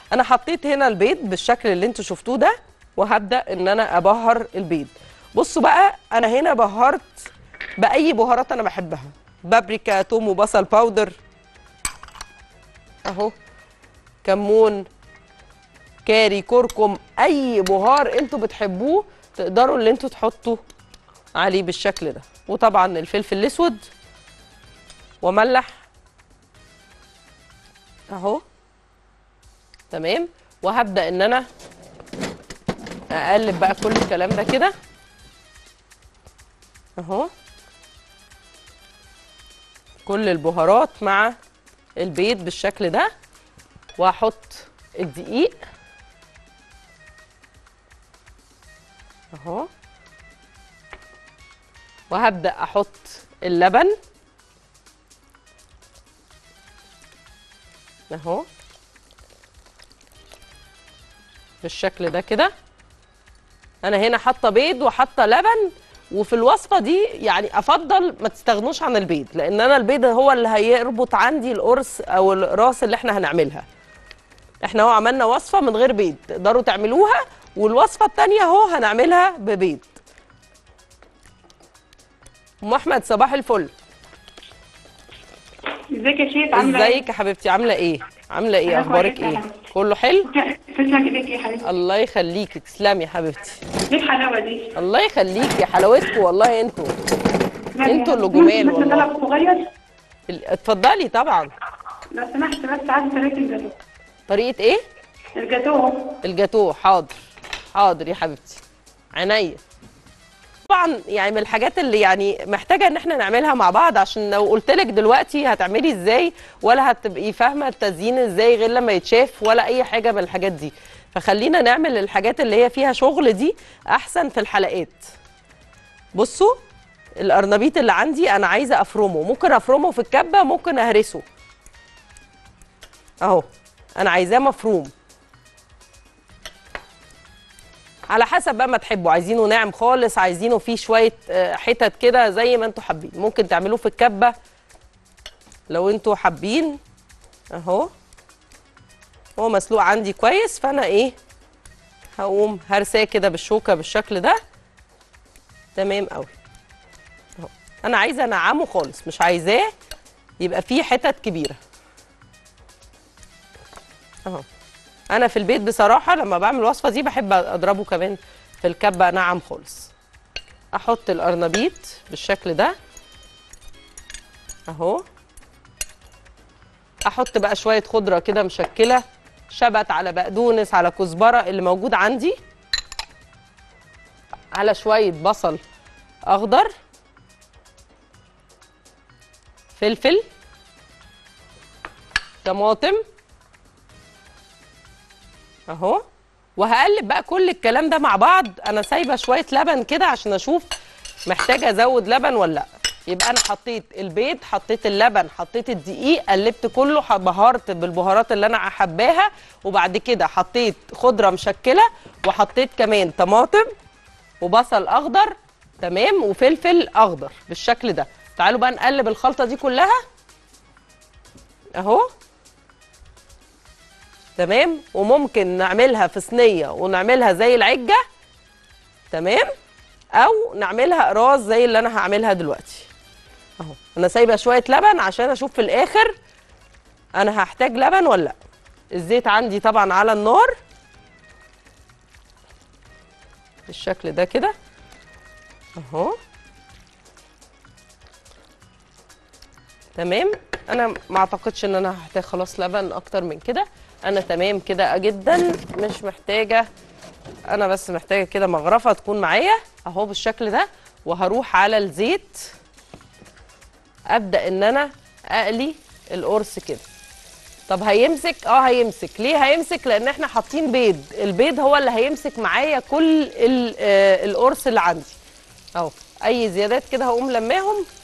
انا حطيت هنا البيض بالشكل اللي انتوا شفتوه ده وهبدا ان انا ابهر البيض بصوا بقى انا هنا بهرت باي بهارات انا بحبها بابريكا توم وبصل باودر اهو كمون كاري كركم اي بهار انتوا بتحبوه تقدروا اللي انتوا تحطوا عليه بالشكل ده وطبعا الفلفل الاسود وملح اهو تمام وهبدا ان انا اقلب بقى كل الكلام ده كده اهو كل البهارات مع البيض بالشكل ده وهحط الدقيق اهو وهبدا احط اللبن اهو بالشكل ده كده انا هنا حاطه بيض وحاطه لبن وفي الوصفه دي يعني افضل ما تستغنوش عن البيض لان انا البيض هو اللي هيربط عندي القرص او الراس اللي احنا هنعملها احنا هو عملنا وصفه من غير بيض تقدروا تعملوها والوصفه الثانيه اهو هنعملها ببيض ام احمد صباح الفل ازيك يا شيخ عامله ازيك يا حبيبتي عامله ايه عامله ايه أنا اخبارك كويسة يا ايه حبيبتي. كله حلو ايه تسلم ايدك يا حبيبتي الله يخليكي تسلمي يا حبيبتي ايه الحلاوه دي الله يخليكي يا حلاوتكم والله انتوا انتوا اللي ممكن جمال بس والله. طلب صغير ال- اتفضلي طبعا لو سمحت بس عايزه طريقه الجاتوه طريقه ايه الجاتوه الجاتوه حاضر حاضر يا حبيبتي عينيا طبعا يعني من الحاجات اللي يعني محتاجه ان احنا نعملها مع بعض عشان لو قلت لك دلوقتي هتعملي ازاي ولا هتبقي فاهمه التزيين ازاي غير لما يتشاف ولا اي حاجه من الحاجات دي فخلينا نعمل الحاجات اللي هي فيها شغل دي احسن في الحلقات بصوا القرنبيط اللي عندي انا عايزه افرمه ممكن افرمه في الكبه ممكن اهرسه اهو انا عايزاه مفروم على حسب بقى ما تحبوا عايزينه ناعم خالص عايزينه فيه شويه آه، حتت كده زي ما انتوا حابين ممكن تعملوه في الكبه لو انتوا حابين اهو هو مسلوق عندي كويس فانا ايه هقوم هرساه كده بالشوكه بالشكل ده تمام قوي اهو انا عايزه انعمه خالص مش عايزاه يبقى فيه حتت كبيره اهو انا في البيت بصراحه لما بعمل الوصفه دي بحب اضربه كمان في الكبه ناعم خالص احط القرنبيط بالشكل ده اهو احط بقى شويه خضره كده مشكله شبت على بقدونس على كزبره اللي موجود عندي على شويه بصل اخضر فلفل طماطم اهو وهقلب بقى كل الكلام ده مع بعض انا سايبه شويه لبن كده عشان اشوف محتاجه ازود لبن ولا لا يبقى انا حطيت البيض حطيت اللبن حطيت الدقيق قلبت كله ح- بهرت بالبهارات اللي انا حباها وبعد كده حطيت خضره مشكله وحطيت كمان طماطم وبصل اخضر تمام وفلفل اخضر بالشكل ده تعالوا بقى نقلب الخلطه دي كلها اهو تمام وممكن نعملها في صينيه ونعملها زي العجه تمام او نعملها قراص زي اللي انا هعملها دلوقتي اهو انا سايبه شويه لبن عشان اشوف في الاخر انا هحتاج لبن ولا لا الزيت عندي طبعا على النار بالشكل ده كده اهو تمام انا ما اعتقدش ان انا هحتاج خلاص لبن اكتر من كده انا تمام كده جدا مش محتاجه انا بس محتاجه كده مغرفه تكون معايا اهو بالشكل ده وهروح على الزيت ابدا ان انا اقلي القرص كده طب هيمسك اه هيمسك ليه هيمسك لان احنا حاطين بيض البيض هو اللي هيمسك معايا كل ال- آه، القرص اللي عندي اهو اي زيادات كده هقوم لماهم